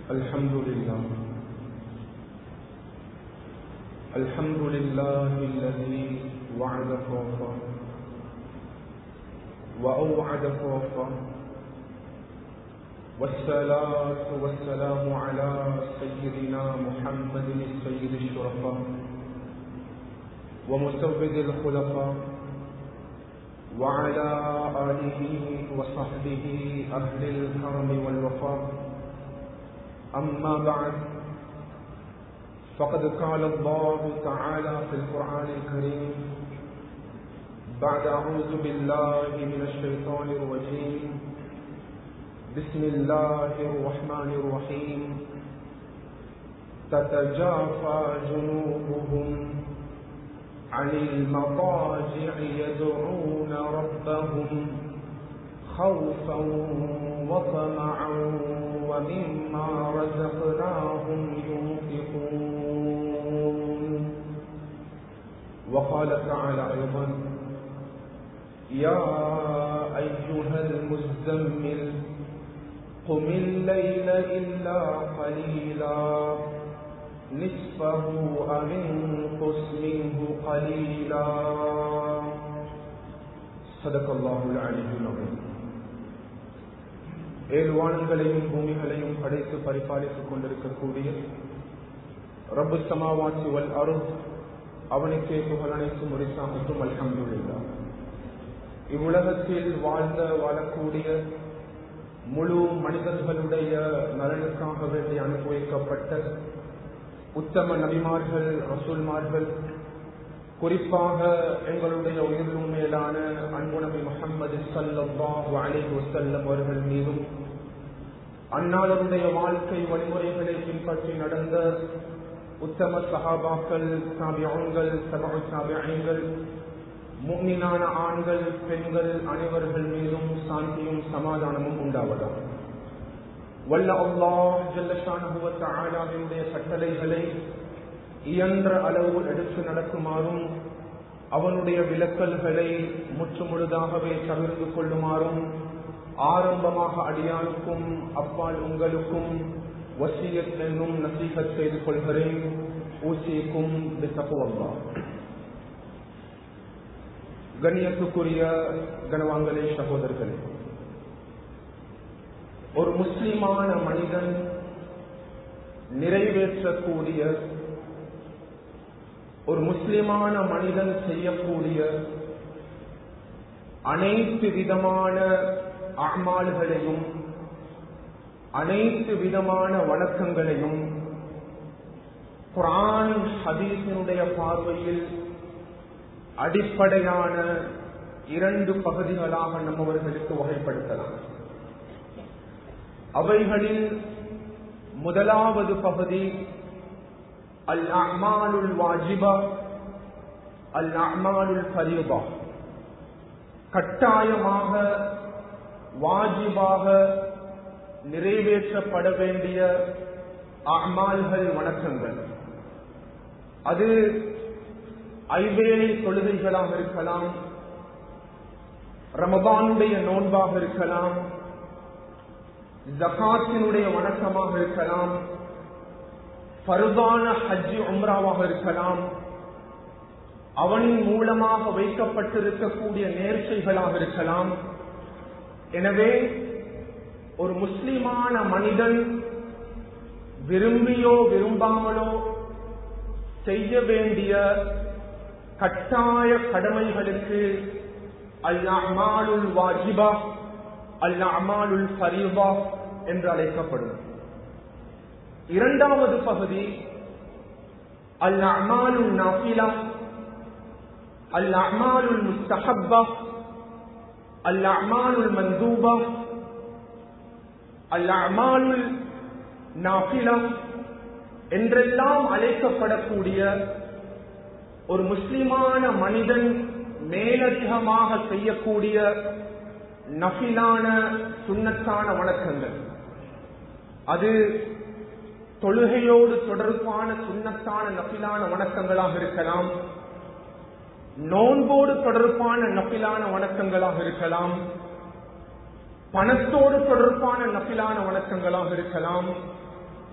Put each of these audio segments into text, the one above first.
الحمد لله الحمد لله الذي وعد فوفا وأوعد فوفا والصلاة والسلام على سيدنا محمد السيد الشرفاء ومسود الخلفاء وعلى آله وصحبه أهل الكرم والوفاء أما بعد فقد قال الله تعالى في القرآن الكريم بعد أعوذ بالله من الشيطان الرجيم بسم الله الرحمن الرحيم تتجافى جنوبهم عن المضاجع يدعون ربهم خوفا وطمعا ومما رزقناهم ينفقون وقال تعالى ايضا يا ايها المزمل قم الليل الا قليلا نصفه أو انقص منه قليلا صدق الله العلي العظيم ஏழு வானங்களையும் பூமிகளையும் படைத்து பரிபாலித்துக் கொண்டிருக்கக்கூடிய ரப்பு சமாவாசி வல் அருள் அவனுக்கே புகழ் அனைத்தும் முறிசாமத்தும் அல்ஹம்துல்லா இவ்வுலகத்தில் வாழ்ந்த வாழக்கூடிய முழு மனிதர்களுடைய நலனுக்காக வேண்டி அனுபவிக்கப்பட்ட உத்தம நபிமார்கள் ரசூல்மார்கள் குறிப்பாக எங்களுடைய உயிரிலும் மேலான அன்பு நபி முகமது சல்லாஹு அலிஹ் வசல்லம் அவர்கள் மீதும் அன்னாளருடைய வாழ்க்கை வழிமுறைகளை பின்பற்றி நடந்த உத்தம சகாபாக்கள் சாபியான்கள் சபா சாபியங்கள் முக்மினான ஆண்கள் பெண்கள் அனைவர்கள் மீதும் சாந்தியும் சமாதானமும் உண்டாவதாம் வல்ல அல்லாஹ் ஜல்லஷானுடைய கட்டளைகளை இயன்ற அளவு எடுத்து நடக்குமாறும் அவனுடைய விலக்கல்களை முற்றுமுழுதாகவே தவிர்த்து கொள்ளுமாறும் ஆரம்பமாக அடியானுக்கும் அப்பால் உங்களுக்கும் வசியத் என்னும் நசீகத் செய்து கொள்கிறேன் ஊசியக்கும் அல்லா கண்ணியத்துக்குரிய கனவாங்களே சகோதரர்களே ஒரு முஸ்லிமான மனிதன் நிறைவேற்றக்கூடிய ஒரு முஸ்லிமான மனிதன் செய்யக்கூடிய அனைத்து விதமான அமால்களையும் அனைத்து விதமான வணக்கங்களையும் குரான் ஹதீஸினுடைய பார்வையில் அடிப்படையான இரண்டு பகுதிகளாக நம்மவர்களுக்கு வகைப்படுத்தலாம் அவைகளில் முதலாவது பகுதி அல் அஹ்மானுல் வாஜிபா அல் அஹ்மானுல் ஃபரீபா கட்டாயமாக வாஜிபாக நிறைவேற்றப்பட வேண்டிய அஹ்மால்கள் வணக்கங்கள் அது ஐவேளை தொழுகைகளாக இருக்கலாம் ரமபானுடைய நோன்பாக இருக்கலாம் ஜகாத்தினுடைய வணக்கமாக இருக்கலாம் பருதான ஹஜ்ஜி உம்ராவாக இருக்கலாம் அவனின் மூலமாக வைக்கப்பட்டிருக்கக்கூடிய நேர்ச்சைகளாக இருக்கலாம் எனவே ஒரு முஸ்லிமான மனிதன் விரும்பியோ விரும்பாமலோ செய்ய வேண்டிய கட்டாய கடமைகளுக்கு அல் அமாலுல் வாஜிபா அல் அமாலுல் ஃபரீபா என்று அழைக்கப்படும் இரண்டாவது பகுதி அல் அமாலுல் நாஃபிலா அல் அமாலுல் முஸ்தஹப்பா அல் அமாலுல் மந்தூபா அல் அமாலுல் நாஃபிலா என்றெல்லாம் அழைக்கப்படக்கூடிய ஒரு முஸ்லிமான மனிதன் மேலதிகமாக செய்யக்கூடிய நஃபிலான சுண்ணத்தான வணக்கங்கள் அது தொழுகையோடு தொடர்பான சுண்ணத்தான நஃபிலான வணக்கங்களாக இருக்கலாம் நோன்போடு தொடர்பான நஃபிலான வணக்கங்களாக இருக்கலாம் பணத்தோடு தொடர்பான நஃபிலான வணக்கங்களாக இருக்கலாம்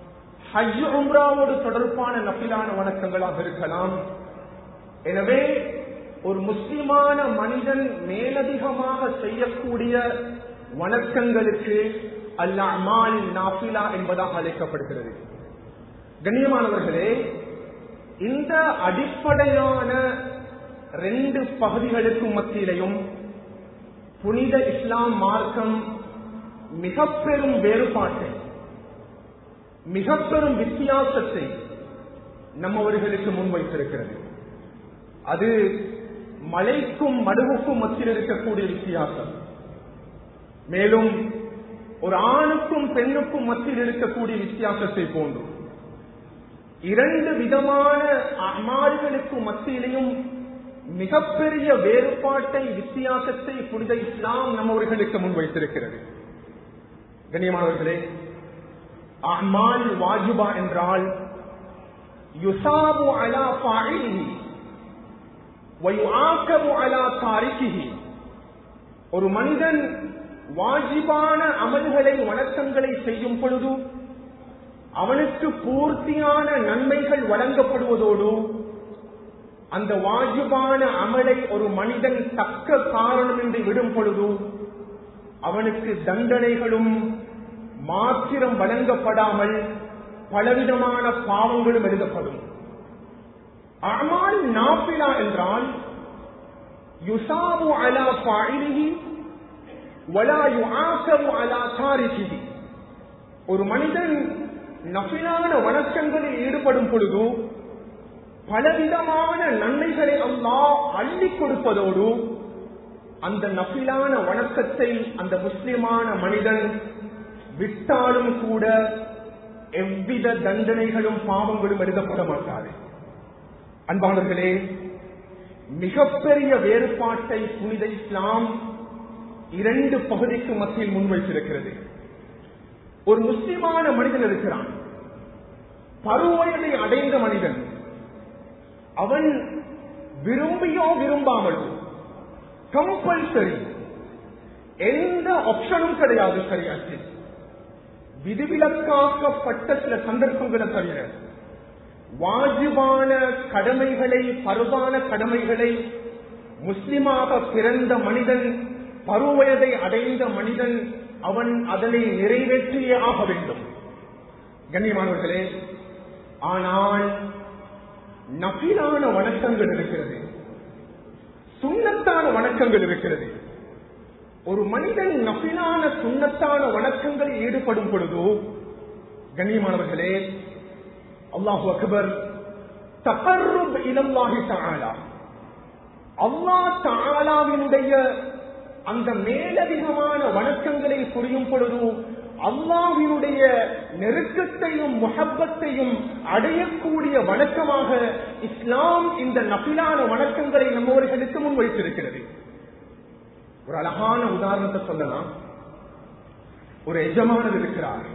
ஹஜ் உம்ராவோடு தொடர்பான நபிலான வணக்கங்களாக இருக்கலாம் எனவே ஒரு முஸ்லிமான மனிதன் மேலதிகமாக செய்யக்கூடிய வணக்கங்களுக்கு அல்ல அமால் நாஃபிலா என்பதாக அழைக்கப்படுகிறது கண்ணியமானவர்களே இந்த அடிப்படையான ரெண்டு பகுதிகளுக்கும் மத்தியிலையும் புனித இஸ்லாம் மார்க்கம் மிக பெரும் வேறுபாட்டை மிக பெரும் வித்தியாசத்தை நம்மவர்களுக்கு முன்வைத்திருக்கிறது அது மலைக்கும் மடுவுக்கும் மத்தியில் இருக்கக்கூடிய வித்தியாசம் மேலும் ஒரு ஆணுக்கும் பெண்ணுக்கும் மத்தியில் இருக்கக்கூடிய வித்தியாசத்தை போன்றும் இரண்டு விதமான அமால்களுக்கு மத்தியிலையும் மிகப்பெரிய வேறுபாட்டை வித்தியாசத்தை புனித இஸ்லாம் நம்மவர்களுக்கு முன்வைத்திருக்கிறது கண்ணியமானவர்களே அமால் வாஜிபா என்றால் யுசாபு அலா ஃபாயிலிஹி வயுஆகபு அலா தாரிகிஹி ஒரு மனிதன் வாஜிபான அமல்களை வணக்கங்களை செய்யும் பொழுது அவனுக்கு பூர்த்தியான நன்மைகள் வழங்கப்படுவதோடு அந்த வாஜிபான அமலை ஒரு மனிதன் தக்க காரணம் என்று விடும் பொழுது அவனுக்கு தண்டனைகளும் மாத்திரம் வழங்கப்படாமல் பலவிதமான பாவங்களும் எழுதப்படும் அமால் நாப்பிலா என்றால் யுசாபு அலா பாயிலிஹி வலா யுஆசபு அலா தாரிகிஹி ஒரு மனிதன் நபிலான வணக்கங்களில் ஈடுபடும் பொழுது பலவிதமான நன்மைகளை அல்லாஹ் அள்ளி கொடுப்பதோடு அந்த நபிலான வணக்கத்தை அந்த முஸ்லிமான மனிதன் விட்டாலும் கூட எவ்வித தண்டனைகளும் பாவங்களும் எழுதப்பட மாட்டாது அன்பானவர்களே மிகப்பெரிய வேறுபாட்டை புனித இஸ்லாம் இரண்டு பகுதிக்கு மத்தியில் முன்வைத்திருக்கிறது ஒரு முஸ்லிமான மனிதன் இருக்கிறான் பருவயதை அடைந்த மனிதன் அவன் விரும்பியோ விரும்பாமலோ கம்பல்சரி எந்த ஆப்ஷனும் கிடையாது சரியாச்சு விதிவிலக்காக்கப்பட்ட சில சந்தர்ப்பங்களை தவிர வாஜிபான கடமைகளை பருவான கடமைகளை முஸ்லிமாக பிறந்த மனிதன் பருவயதை அடைந்த மனிதன் அவன் அதனை நிறைவேற்றியே ஆக வேண்டும் கண்ணியமானவர்களே ஆனால் நபிலான வணக்கங்கள் இருக்கிறது சுண்ணத்தான வணக்கங்கள் இருக்கிறது ஒரு மனிதன் நபிலான சுண்ணத்தான வணக்கங்களில் ஈடுபடும் பொழுதோ கண்ணியமானவர்களே அல்லாஹு அக்பர் தகர்ருப் இலல்லாஹி தஆலா அல்லாஹ் தஆலாவினுடைய அந்த மேலதிகமான வணக்கங்களை புரியும் பொழுது அல்லாஹினுடைய நெருக்கத்தையும் முகப்பத்தையும் அடையக்கூடிய வணக்கமாக இஸ்லாம் இந்த நபிலான வணக்கங்களை நம்மவர்களுக்கு முன்வைத்திருக்கிறது ஒரு அழகான உதாரணத்தை சொல்லலாம் ஒரு எஜமானர் இருக்கிறார்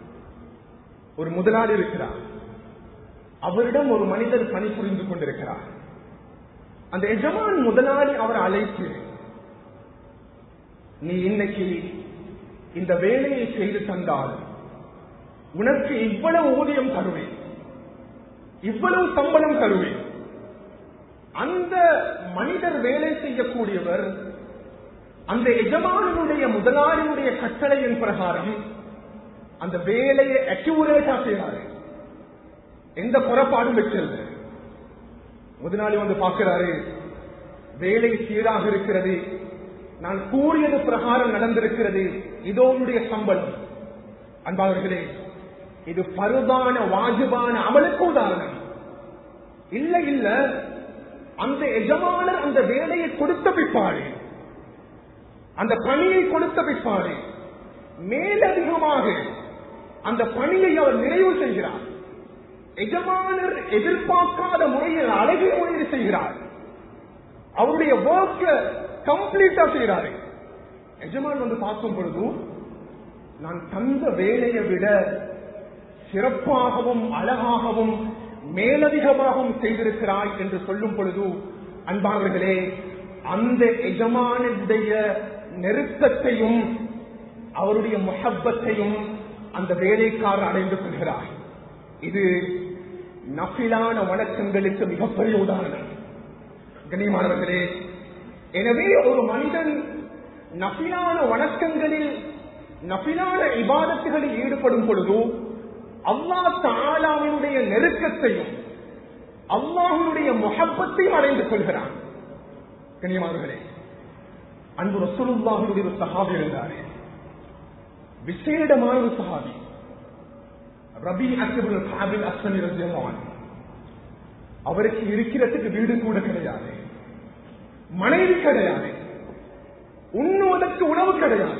ஒரு முதலாளி இருக்கிறார் அவரிடம் ஒரு மனிதர் பணிபுரிந்து கொண்டிருக்கிறார் அந்த எஜமான் முதலாளி அவர் அழைத்து நீ இன்னைக்கு இந்த வேலையை செய்து தந்தால் உனக்கு இவ்வளவு ஊதியம் தருவேன் இவ்வளவு சம்பளம் தருவேன் அந்த மனிதர் வேலை செய்யக்கூடியவர் அந்த எஜமானனுடைய முதலாளியுடைய கட்டளையின் பிரகாரம் அந்த வேலையை அக்யூரேட்டா செய்யறாரு எந்த புறப்பாடும் வச்சிருந்த முதலாளி வந்து பார்க்கிறாரு வேலை சீராக இருக்கிறது நான் கூறியது பிரகாரம் நடந்திருக்கிறது இதோ உன்னுடைய சம்பளம் அன்பாளர்களே இது பருதான வாஜிபான அமலுக்கு உதாரணம் இல்ல இல்ல அந்த எஜமானர் அந்த வேலையை கொடுத்த பிற்பாடு அந்த பணியை கொடுத்த பிற்பாடு மேலதிகமாக அந்த பணியை அவர் நிறைவு செய்கிறார் எஜமானர் எதிர்பார்க்காத முறையில் அழகிய முறையில் செய்கிறார் அவருடைய ஒர்க்க கம்ப்ளீட்டா செய்யறாரு எஜமான் வந்து பார்க்கும் பொழுது நான் தந்த வேலையை விட சிறப்பாகவும் அழகாகவும் மேலதிகமாகவும் செய்திருக்கிறாய் என்று சொல்லும் பொழுது அன்பானவர்களே அந்த எஜமானுடைய நெருக்கத்தையும் அவருடைய முகப்பத்தையும் அந்த வேலைக்காரர் அடைந்து கொள்கிறார் இது நஃபிலான வணக்கங்களுக்கு மிகப்பெரிய உதாரணம் கண்ணியமானவர்களே எனவே ஒரு மனிதன் நஃபிலான வணக்கங்களில் நஃபிலான இபாதத்துகளில் ஈடுபடும் பொழுது அல்லாஹ் தாலாவினுடைய நெருக்கத்தையும் அல்லாஹுடைய முகப்பத்தையும் அடைந்து கொள்கிறான் கண்ணியமானவர்களே அன்பு ரசூலுல்லாஹுடைய ஒரு சஹாபி இருந்தாரே விசேடமான ஒரு சஹாபி ரபி அக்புல் காபில் அஸ்மி ரஜியமான் அவருக்கு இருக்கிறதுக்கு வீடு கூட கிடையாது மனைவி கிடையாது உண்ணுவதற்கு உணவு கிடையாது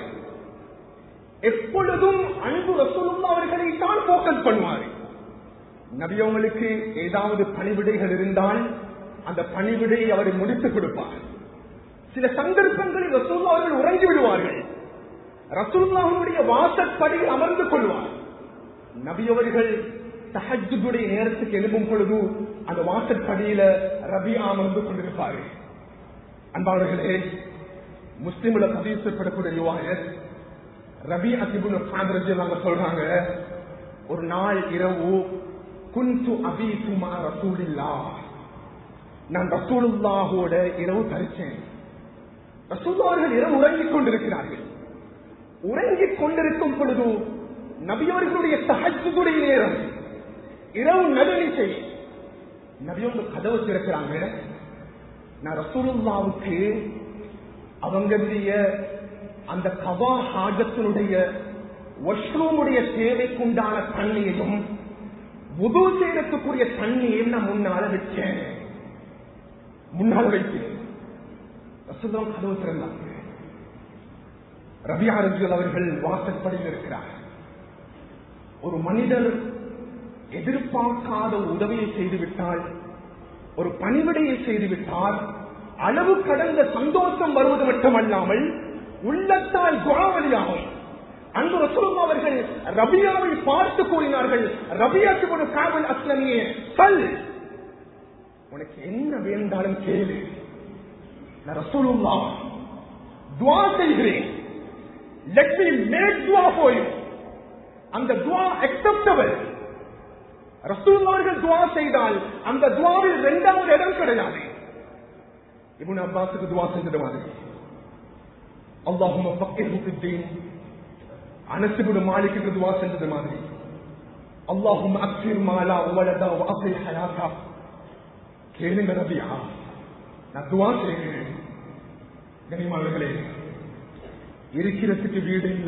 எப்பொழுதும் அன்பு ரசூலுல்லா அவர்களை தான் போக்கஸ் பண்ணுவார் நபியவங்களுக்கு ஏதாவது பணிவிடைகள் இருந்தால் அந்த பணிவிடையை அவர் முடித்துக் கொடுப்பார் சில சந்தர்ப்பங்களில் ரசூல்லா அவர்கள் உறங்கி விடுவார்கள் ரசூல்லாவுடைய வாசற்படியில் அமர்ந்து கொள்வார் நபியவர்கள் தஹஜுடைய நேரத்துக்கு எழுப்பும் பொழுது அந்த வாசற்படியில ரபி அமர்ந்து கொண்டிருப்பார்கள் அன்பாளர்களே முஸ்லிம்ல பதிவு செய்யப்படக்கூடிய யுவாயர் ரபி அசிபுல் காந்திரஜி நாங்க சொல்றாங்க ஒரு நாள் இரவு குந்து அபி சுமா ரசூலில்லா நான் ரசூலுல்லாஹோட இரவு தரிச்சேன் ரசூல்லார்கள் இரவு உறங்கிக் கொண்டிருக்கிறார்கள் உறங்கிக் கொண்டிருக்கும் பொழுது நபியவர்களுடைய தகஜுடைய நேரம் இரவு நடுநிசை நபியோட கதவு திறக்கிறாங்க நான் ரசூலுல்லாவுக்கு அவங்களுடைய அந்த கவா ஹாஜத்தினுடைய வஷ்ரூமுடைய தேவைக்குண்டான தண்ணியையும் உது செய்யறதுக்குரிய தண்ணியையும் நான் முன்னால வச்சேன் முன்னால் வைக்கிறேன் ரசூல்லாம் கதவு திறந்தாங்க ரபியா ரஜுல் அவர்கள் வாசற்படியில் இருக்கிறார் ஒரு மனிதர் எதிர்பார்க்காத உதவியை செய்துவிட்டால் ஒரு பணிவிடையை செய்துவிட்டால் அளவு கடந்த சந்தோஷம் வருவது மட்டுமல்லாமல் உள்ளத்தால் குணவழியாகும் அன்பு ரசூலும் அவர்கள் ரபியாவை பார்த்து கூறினார்கள் ரபியாக்கு ஒரு காவல் அஸ்லமியே சொல் உனக்கு என்ன வேண்டாலும் கேளு நான் ரசூலுல்லா துவா செய்கிறேன் லெட் மீ மேக் துவா for you அந்த துவா அக்செப்டபிள் ரசூல் அவர்கள் துவா செய்தால் அந்த துவாவில் இரண்டாவது இடம் கிடையாது இவன் அப்பாஸுக்கு துவா செஞ்சது மாதிரி அல்லாஹும் பக்கீன் அனசுபுடு மாலிக்கு துவா செஞ்சது மாதிரி அல்லாஹும் அக்சிர் மாலா உவலதா வாசை ஹயாத்தா கேளுங்க ரபியா நான் துவா செய்கிறேன் கனிமாளர்களே இருக்கிறதுக்கு வீடு இல்ல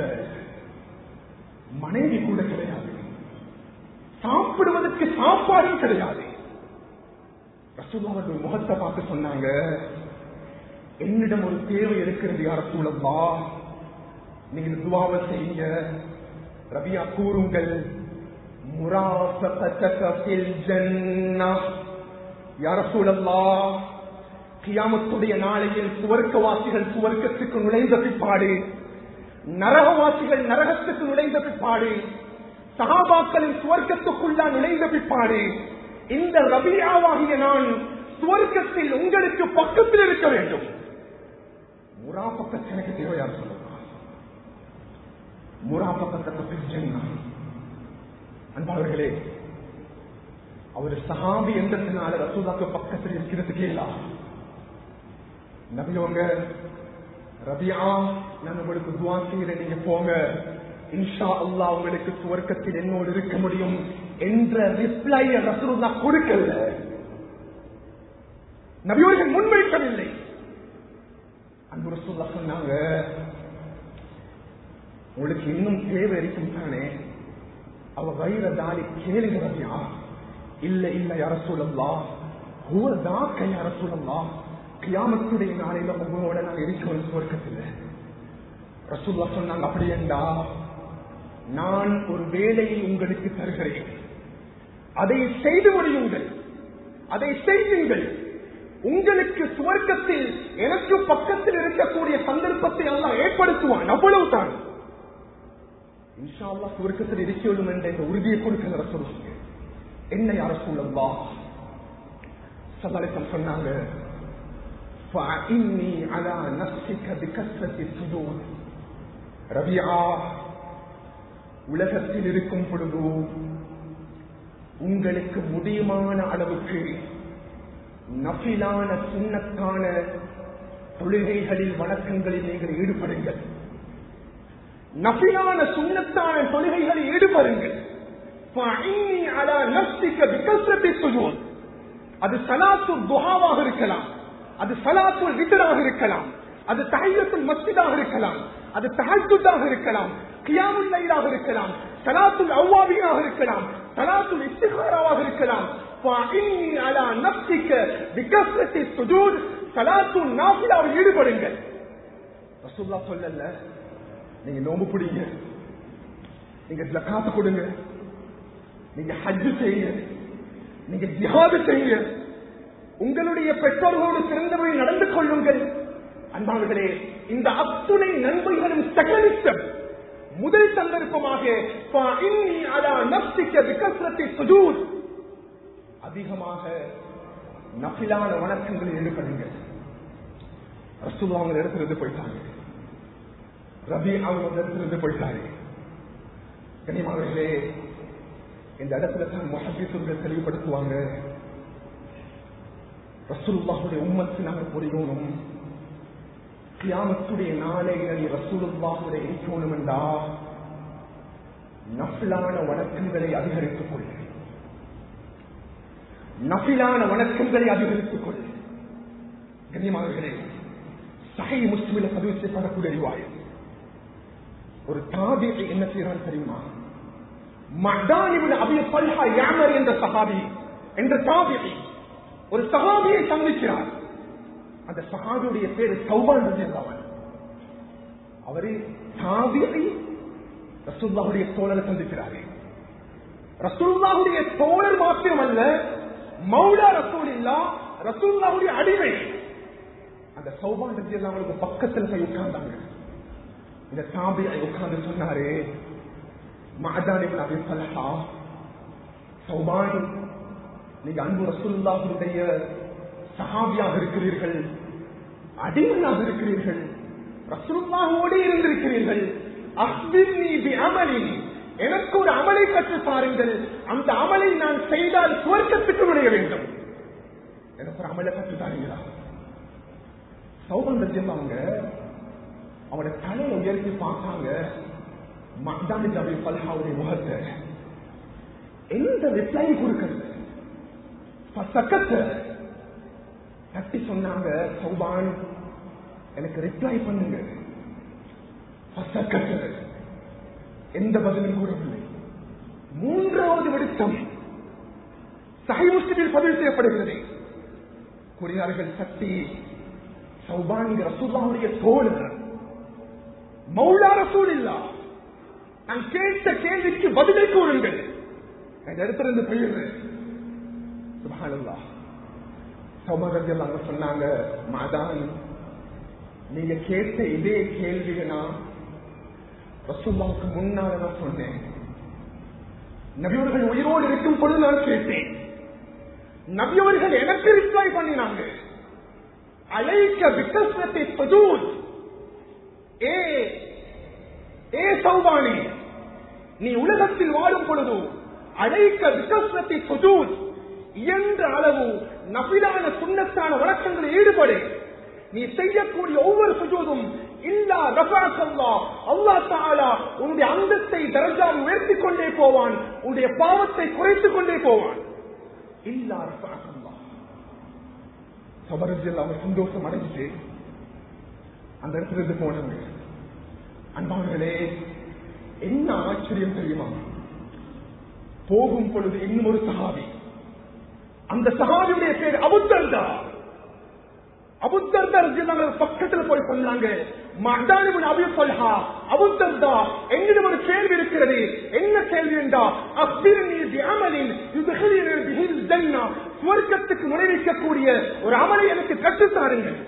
மனைவி கூட கிடையாது சாப்பிடுவதற்கு சாப்பாடும் கிடையாது ரசூல்லா அவர்கள் முகத்தை பார்த்து சொன்னாங்க என்னிடம் ஒரு தேவை இருக்கிறது யார சூழல்லா நீங்க துவாவை செய்யுங்க ரபியா கூறுங்கள் முராசத்தில் ஜன்னா யார சூழல்லா கியாமத்துடைய நாளையில் சுவர்க்கவாசிகள் சுவர்க்கத்துக்கு நுழைந்த பிற்பாடு நரகவாசிகள் நரகத்துக்கு நுழைந்த பிற்பாடு சகாபாக்களின் சுவர்க்கத்துக்குள்ளா நுழைந்த பிற்பாடு இந்த ரபியாவாகிய நான் சுவர்க்கத்தில் உங்களுக்கு பக்கத்தில் இருக்க வேண்டும் முரா பக்கத்து எனக்கு தேவையார் சொல்லுங்க முரா பக்கத்தை அன்பாளர்களே அவர் சஹாபி என்றதுனால ரசூதாக்கு பக்கத்தில் இருக்கிறதுக்கு இல்ல நபியவங்க ரபியா நான் உங்களுக்கு துவா செய்யறேன் நீங்க போங்க இன்ஷா அல்லா உங்களுக்கு சுவர்க்கத்தில் என்னோடு இருக்க முடியும் என்ற ரிப்ளை ரசூல்லா கொடுக்கல நபியோர்கள் முன்வைக்கவில்லை அன்பு ரசூல்லா சொன்னாங்க உங்களுக்கு இன்னும் தேவை இருக்கும் தானே அவ வைர தாலி கேளுங்க ரபியா இல்ல இல்ல யார சொல்லலா ஹூவதாக்க யார சொல்லலாம் கியாமத்துடைய நாளையில உங்களோட நான் இருக்கிறோம் சுவர்க்கத்தில் ரசூல்லா சொன்னாங்க அப்படி என்றா நான் ஒரு வேலையை உங்களுக்கு தருகிறேன் அதை செய்து முடியுங்கள் அதை செய்யுங்கள் உங்களுக்கு சுவர்க்கத்தில் எனக்கு பக்கத்தில் இருக்கக்கூடிய சந்தர்ப்பத்தை எல்லாம் ஏற்படுத்துவான் அவ்வளவுதான் இன்ஷா அல்லா சுவர்க்கத்தில் இருக்கிறோம் என்ற இந்த உறுதியை கொடுக்கிற சொல்லுங்க என்ன யார சொல்லவா சதலிசம் சொன்னாங்க فَإِنِّي عَلَى نَفْسِكَ بِكَثْرَةِ السُّجُودِ ரபியா உலகத்தில் இருக்கும் பொழுது உங்களுக்கு முடியுமான அளவுக்கு நபிலான சுண்ணத்தான தொழுகைகளில் வணக்கங்களில் நீங்கள் ஈடுபடுங்கள் நபிலான சுண்ணத்தான தொழுகைகளில் ஈடுபடுங்கள் فَإِنِّي عَلَى نَفْسِكَ بِكَثْرَةِ السُّجُودِ அது சலாத்து துஹாவாக இருக்கலாம் அது சலாத்துல் விதராக இருக்கலாம் அது தஹியத்துல் மஸ்ஜிதாக இருக்கலாம் அது தஹஜ்ஜுதாக இருக்கலாம் கியாமுல் லைலாக இருக்கலாம் சலாத்துல் அவ்வாபியாக இருக்கலாம் சலாத்துல் இஸ்திகாராவாக இருக்கலாம் فَإِنِّي عَلَى نَفْسِكَ بِكَثْرَةِ السُّجُودِ சலாத்துல் நாஃபிலாவில் ஈடுபடுங்கள் ரசூலுல்லாஹ் சொல்லல நீங்க நோம்பு பிடிங்க நீங்க ஜகாத்து கொடுங்க நீங்க ஹஜ்ஜு செய்யுங்க நீங்க ஜிஹாது செய்யுங்க உங்களுடைய பெற்றோர்களோடு சிறந்தவரை நடந்து கொள்ளுங்கள் அன்பாளர்களே இந்த அத்துணை நன்மைகளும் சகலித்தம் முதல் சந்தர்ப்பமாக فَإِنِّي عَلَى نَفْسِكَ بِكَثْرَةِ السُّجُودِ அதிகமாக நபிலான வணக்கங்களில் ஈடுபடுங்கள் ரசூல் அவங்க இடத்திலிருந்து போயிட்டாங்க ரபி அவங்க இடத்திலிருந்து போயிட்டாரு கனிமாவர்களே இந்த இடத்துல தான் மொஹபீசுகள் தெளிவுபடுத்துவாங்க ரசூலுல்லாஹுடைய உம்மத்து நாங்கள் புரியணும் கியாமத்துடைய நாளை நீ ரசூலுல்லாஹுடைய இருக்கணும் என்றா நஃபிலான வணக்கங்களை அதிகரித்துக் கொள் நஃபிலான வணக்கங்களை அதிகரித்துக் கொள் கண்ணியமானவர்களே சகை முஸ்லிமில் பதிவு செய்யப்படக்கூடிய அறிவாய் ஒரு தாபி என்ன செய்யறான் தெரியுமா மஹ்தானிபின் அபிய பல்ஹா யாமர் என்ற சஹாபி என்ற தாபியை ஒரு சஹாபியை சந்திக்கிறார் அந்த சஹாபியுடைய பேரு சௌபான் அவன் அவரு தாபியை ரசூல்லாவுடைய தோழரை சந்திக்கிறாரு ரசூல்லாவுடைய தோழர் மாத்திரமல்ல மௌலா ரசூல் இல்லா ரசூல்லாவுடைய அடிமை அந்த சௌபான் ரஜி அவங்களுக்கு பக்கத்தில் போய் உட்கார்ந்தாங்க இந்த தாபியை உட்கார்ந்து சொன்னாரு மகதானிபின் அபி பல்ஹா சௌபான் நீங்க அன்பு ரசூல்லாவுடைய சஹாபியாக இருக்கிறீர்கள் அடிமையாக இருக்கிறீர்கள் ரசூல்லாவோடு இருந்திருக்கிறீர்கள் அஹ்பிர்னி பி அமலின் எனக்கு ஒரு அமலை கற்று பாருங்கள் அந்த அமலை நான் செய்தால் சுவர்க்கத்துக்கு நுழைய வேண்டும் எனக்கு ஒரு அமலை கற்று தாருங்களா சௌபன் ரஜம் அவங்க அவனோட தலையை உயர்த்தி பார்த்தாங்க மக்தானி ஜபி பல்ஹாவுடைய முகத்தை எந்த ரிப்ளை கொடுக்கிறது சக்கத்தை தட்டி சொன்னாங்க சௌபான் எனக்கு ரிப்ளை பண்ணுங்க சக்கத்தை எந்த பதிலும் கூறவில்லை மூன்றாவது விடுத்தம் சஹி முஸ்லிமில் பதிவு செய்யப்படுகிறது கூறினார்கள் சக்தி சௌபான் ரசூல்லாவுடைய தோழர் மௌலா ரசூல் இல்லா நான் கேட்ட கேள்விக்கு பதிலை கூறுங்கள் இந்த இடத்துல இருந்து போயிடுறேன் சுபஹானல்லா சௌபகர்கள் அங்க சொன்னாங்க மாதான் நீங்க கேட்ட இதே கேள்வியை நான் ரசூல்லாவுக்கு முன்னால நான் சொன்னேன் நபியவர்கள் உயிரோடு இருக்கும் பொழுது நான் கேட்டேன் நபியவர்கள் எனக்கு ரிப்ளை பண்ணினாங்க அழைக்க விக்கசத்தை சஜூத் ஏ ஏ சௌபானி நீ உலகத்தில் வாழும் பொழுது அழைக்க விக்கசத்தை சஜூத் இயன்ற அளவு நபிலான சுண்ணத்தான வழக்கங்களில் ஈடுபடு நீ செய்யக்கூடிய ஒவ்வொரு சுஜூதும் இல்லா ரஃபாக்கல்லா அல்லா தாலா உன்னுடைய அந்தத்தை தரஜாவை உயர்த்திக் கொண்டே போவான் உன்னுடைய பாவத்தை குறைத்துக் கொண்டே போவான் இல்லா ரஃபாக்கல்லா சபரஜில் அவங்க சந்தோஷம் அடைஞ்சிட்டு அந்த இடத்துல இருந்து போனாங்க அன்பானங்களே என்ன ஆச்சரியம் தெரியுமா போகும் பொழுது இன்னும் ஒரு சகாவி அந்த சகாவியுடைய பேர் அபுத்தர்தா அபுத்தர்தா பக்கத்துல போய் சொன்னாங்க மஹ்தானிபின் அபி பல்ஹா அபுத்தர்தா என்னிடம் ஒரு கேள்வி இருக்கிறது என்ன கேள்வி என்றா அக்பிரனி பிஅமலின் யுத்ஹிலுனி பிஹில் ஜன்னா சுவர்க்கத்துக்கு நுழைவிக்கக்கூடிய ஒரு அமலை எனக்கு கற்றுத்தாருங்கள்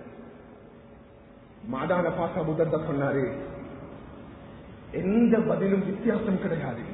மாதான பார்த்து அபுத்தர்தா சொன்னாரு எந்த பதிலும் வித்தியாசம் கிடையாது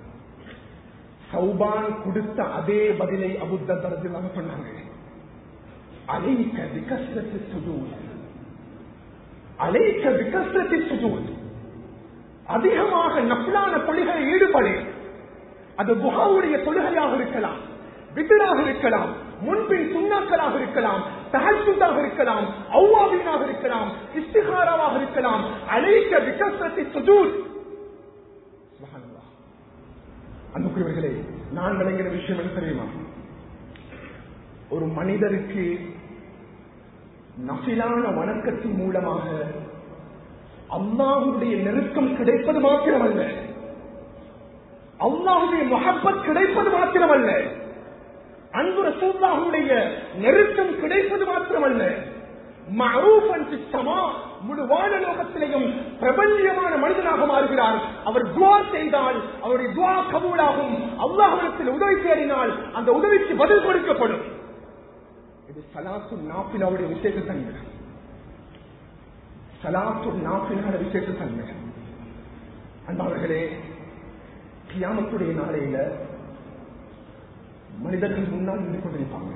சௌபான் கொடுத்த அதே பதிலை அபுத்தரத்தில் சொன்னாங்க அலைக்க விகசரத்து சுஜூத் அலைக்க விகசரத்து சுஜூத் அதிகமாக நப்லான பணிகளை ஈடுபடு அது குஹாவுடைய தொழுகையாக இருக்கலாம் விதிராக இருக்கலாம் முன்பின் சுண்ணாக்களாக இருக்கலாம் தஹஜுதாக இருக்கலாம் அவ்வாபீனாக இருக்கலாம் இஸ்திகாராவாக இருக்கலாம் அழைக்க விகசத்தை சுஜூத் சுப்ஹானல்லாஹ். அன்புக்குரியவர்களே நான் விளங்கிற விஷயம் என்ன தெரியுமா ஒரு மனிதருக்கு நபிலான வணக்கத்தின் மூலமாக அல்லாஹுடைய நெருக்கம் கிடைப்பது மாத்திரமல்ல அல்லாஹுடைய மொஹப்பத் கிடைப்பது மாத்திரமல்ல அன்பு ரசூல்லாஹுடைய நெருக்கம் கிடைப்பது மாத்திரமல்ல மஅரூஃபன் ஃபிஸ் ஸமா முழு வானலோகத்திலேயும் பிரபல்யமான மனிதனாக மாறுகிறார் அவர் துவா செய்தால் அவருடைய துவா கபூலாகும் அல்லாஹ்விடத்தில் உதவி தேடினால் அந்த உதவிக்கு பதில் கொடுக்கப்படும் இது சலாத்து நாப்பிலாவுடைய விசேஷ தன்மை சலாத்து நாப்பிலான விசேஷ தன்மை அன்பவர்களே கியாமத்துடைய நாளையில மனிதர்கள் முன்னால் நின்று கொண்டிருப்பாங்க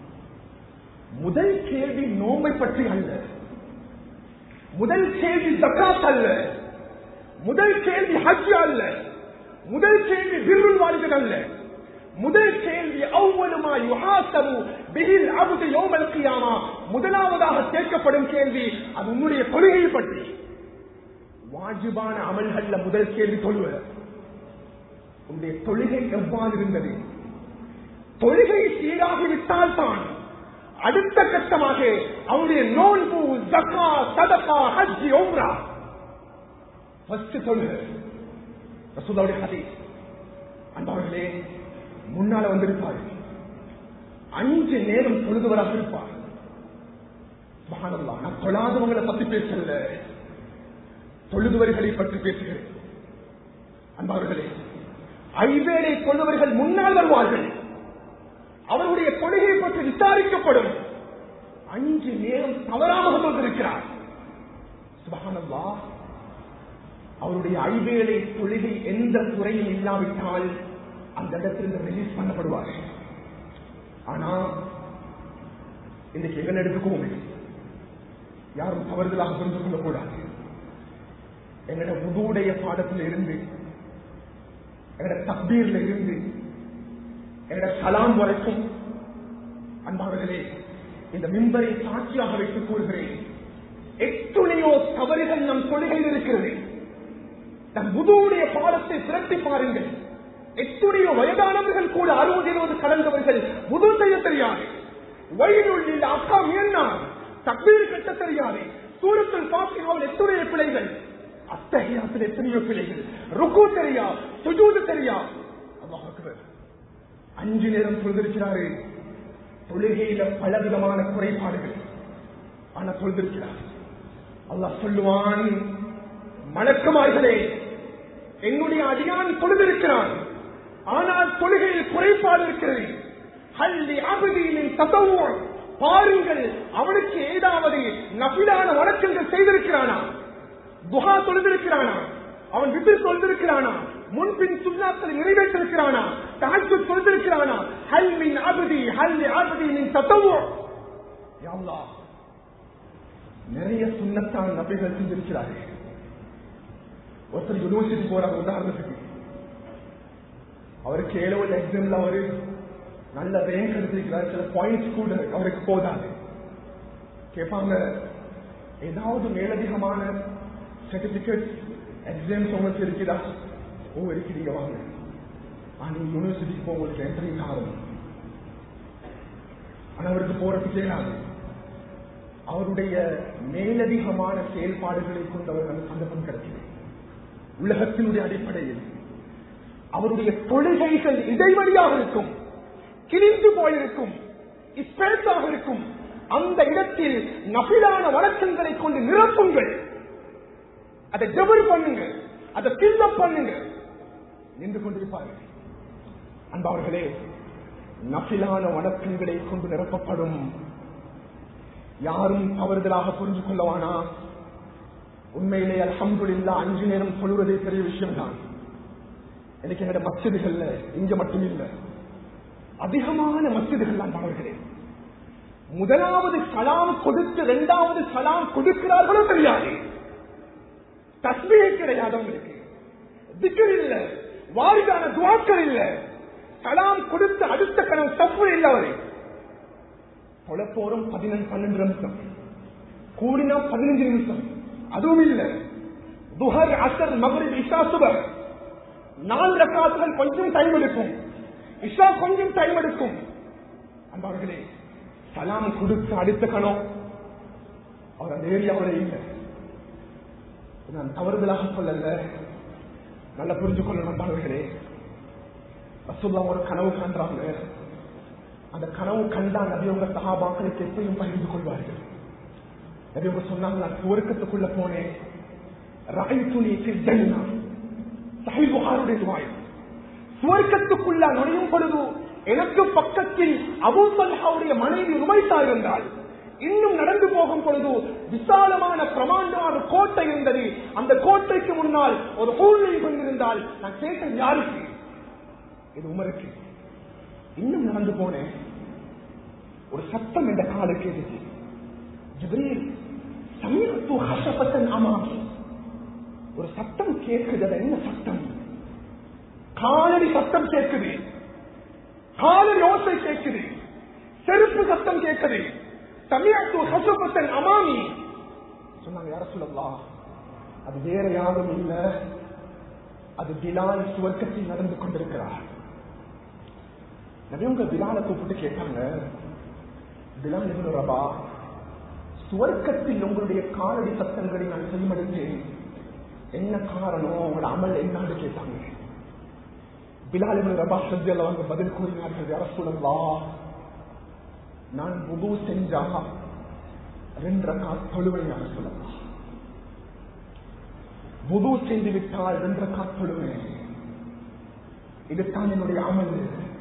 முதல் கேள்வி நோம்பை பற்றி அல்ல முதல் கேள்வி ஜக்காத் அல்ல முதல் கேள்வி ஹஜ் அல்ல முதல் கேள்வி விருள் வாலிகள் அல்ல முதல் கேள்வி அவ்வளமா யுஹாசபு பிகில் அபுது யோமல் கியாமா முதலாவதாக கேட்கப்படும் கேள்வி அது உன்னுடைய கொள்கையை பற்றி வாஜிபான அமல்கள்ல முதல் கேள்வி தொழுவ உன்னுடைய தொழுகை எவ்வாறு இருந்தது தொழுகை சீராகிவிட்டால் தான் அடுத்த கட்டமாக அவருடைய நோன்பு ஜக்கா சதகா ஹஜ் ஓம்ரா ஃபர்ஸ்ட் தொழுகை ரசூலுடைய ஹதீஸ் அன்பவர்களே முன்னால வந்திருப்பார் அஞ்சு நேரம் தொழுதுவராக இருப்பார் சுப்ஹானல்லாஹ். நான் தொழாதவங்களை பத்தி பேசல தொழுதுவர்களை பற்றி பேசுகிறேன் அன்பவர்களே ஐவேரை கொள்ளுவர்கள் முன்னால் வருவார்கள் அவருடைய கொள்கையை பற்றி விசாரிக்கப்படும் அஞ்சு நேரம் தவறாக கொண்டிருக்கிறார் சுபஹானல்லாஹ் அவருடைய ஐவேளை தொழுகை எந்த குறையும் இல்லாவிட்டால் அந்த இடத்திலிருந்து ரிலீஸ் பண்ணப்படுவார்கள் ஆனா இன்னைக்கு எங்களை எடுத்துக்கோங்க யாரும் தவறுதலாக புரிந்து கொள்ளக்கூடாது எங்களோட உதுவுடைய பாடத்தில் இருந்து எங்களோட தக்பீர்ல இருந்து எங்களோட சலாம் வரைக்கும் அன்பாளர்களே இந்த மிம்பரை சாட்சியாக வைத்துக் கூறுகிறேன் எத்துணையோ தவறுகள் நம் தொழுகையில் இருக்கிறது நம் புதுவுடைய பாடத்தை திரட்டி பாருங்கள் எத்துணையோ வயதானவர்கள் கூட அறுபது இருபது கடந்தவர்கள் புது செய்ய தெரியாது வயதுள்ள அக்கா என்ன தக்பீர் கட்ட தெரியாது சூரத்தில் பாசினால் எத்துணைய பிள்ளைகள் அத்தகையாத்தில் எத்தனையோ பிள்ளைகள் ருக்கு தெரியா சுஜூது தெரியா அல்லாஹ் அக்பர். அஞ்சு நேரம் சொல்லிருக்கிறாரு தொழுகையில பலவிதமான குறைபாடுகள் ஆனா சொல்லிருக்கிறார் அல்லாஹ் சொல்லுவான் மணக்கமார்களே என்னுடைய அடியான் தொழுதிருக்கிறான் ஆனால் தொழுகையில் குறைபாடு இருக்கிறது ஹல்லி அபதியின் ததவுவம் பாருங்கள் அவனுக்கு ஏதாவது நபிலான வழக்கங்கள் செய்திருக்கிறானா துஹா தொழுதிருக்கிறானா அவன் விட்டு தொழுதிருக்கிறானா முன்பின் சுண்ணாக்களை நிறைவேற்றிருக்கிறானா தாழ்த்து தொழுதிருக்கிறானா ஹல் மின் அபதி ஹல் அபதி மின் தத்தவுவம் யா அல்லாஹ், நிறைய சுண்ணத்தான் நபிகள் செஞ்சிருக்கிறார்கள் ஒருத்தர் யூனிவர்சிட்டி போறாங்க உதாரணத்துக்கு அவருக்கு ஏழவல் எக்ஸாம்ல அவரு நல்ல ரேங்க் எடுத்திருக்கிறார் சில பாயிண்ட்ஸ் கூட அவருக்கு போதாது கேட்பாங்க ஏதாவது மேலதிகமான சர்டிபிகேட் எக்ஸாம்ஸ் உங்களுக்கு இருக்குதா ஓ இருக்கிறீங்க வாங்க ஆனா நீங்க யூனிவர்சிட்டிக்கு போக உங்களுக்கு என்ட்ரி ஆகும் ஆனா அவருக்கு போறதுக்கு இயலாது அவருடைய மேலதிகமான செயல்பாடுகளை கொண்டு அவர் அந்த சந்தர்ப்பம் கிடைக்கிறது உலகத்தினுடைய அடிப்படையில் அவருடைய தொழுகைகள் இடைவெளியாக இருக்கும் கிழிந்து போயிருக்கும் ஸ்பேஸாக இருக்கும் அந்த இடத்தில் நபிலான வழக்கங்களை கொண்டு நிரப்புங்கள் அதை ஜபர் பண்ணுங்க அதை பில்லப் பண்ணுங்க நின்று கொண்டிருப்பார்கள் அன்பவர்களே நபிலான வழக்கங்களை கொண்டு நிரப்பப்படும் யாரும் தவறுதலாக புரிந்து கொள்ளவானா உண்மையிலே அல்ஹம்துலில்லா அஞ்சு நேரம் சொல்வதே பெரிய விஷயம் தான் எனக்கு என்னோட மசிதுகள்ல இங்க மட்டும் இல்ல அதிகமான மசிதுகள் நான் அவர்களே முதலாவது சலாம் கொடுத்து இரண்டாவது சலாம் கொடுக்கிறார்களோ தெரியாது தஸ்மியே கிடையாது அவங்களுக்கு திக்கர் இல்ல வாரிதான துவாக்கள் இல்ல கலாம் கொடுத்து அடுத்த கணம் தப்பு இல்லை அவரை தொலைப்போரும் பதினஞ்சு பன்னெண்டு நிமிஷம் கூடினா பதினஞ்சு நிமிஷம் அதுவும் இல்ல துஹர் அசர் மகரிப் இஷா சுபர் நாலு ரக்காத்துகள் கொஞ்சம் டைம் எடுக்கும் இஷா கொஞ்சம் டைம் எடுக்கும் அன்பர்களே சலாம் கொடுத்து அடுத்த கணம் அவர் அந்த ஏரியாவோட இல்லை நான் தவறுதலாக சொல்லல நல்லா புரிஞ்சு கொள்ளணும் அன்பர்களே ரசூல்லா ஒரு கனவு காண்றாங்க அந்த கனவு கண்டா நபியவங்க சகாபாக்களுக்கு எப்பயும் பகிர்ந்து கொள்வார்கள் நபியவங்க சொன்னாங்க நான் சுவர்க்கத்துக்குள்ள போனேன் ராய் துணி ஜன்னா சஹில் புகாருடைய துவாய் சுவர்க்கத்துக்குள்ள நுழையும் பொழுது எனக்கு பக்கத்தில் அபூ தல்ஹாவுடைய மனைவி உமைத்தா இருந்தால் இன்னும் நடந்து போகும் பொழுது விசாலமான பிரமாண்டமான கோட்டை இருந்தது அந்த கோட்டைக்கு முன்னால் ஒரு சூழ்நிலை கொண்டிருந்தால் நான் கேட்டேன் யாருக்கு இது உமருக்கு இன்னும் நடந்து போனேன் ஒரு சத்தம் என்ற கால கேட்டுச்சு ஜிப்ரீல் சமீபத்து ஹசபத்தன் அமாமி ஒரு சத்தம் கேட்குது அது என்ன சத்தம் காலடி சத்தம் கேட்குது காலடி ஓசை கேட்குது செருப்பு சத்தம் கேட்குது சமீபத்து ஹசபத்தன் அமாமி சொன்னாங்க யார சொல்லலாம் அது வேற யாரும் இல்ல அது பிலால் சுவர்க்கத்தில் நடந்து கொண்டிருக்கிறார் நபியவங்க பிலாலை கூப்பிட்டு கேட்டாங்க பிலால் இவனு ரபா சுவர்க்கத்தில் உங்களுடைய காலடி சத்தங்களை நான் செய்மடுத்தேன் என்ன காரணம் உங்களோட அமல் என்னான்னு கேட்டாங்க பிலால் இவனு ரபா சத்தியில் அவங்க பதில் கூறினார்கள் யார சொல்லலாம் நான் புது செஞ்சா ரெண்டு ரக்கா தொழுவேன் யார சொல்லலாம் புது செய்து விட்டால் ரெண்டு ரக்கா தொழுவேன் இதுதான் என்னுடைய அமல்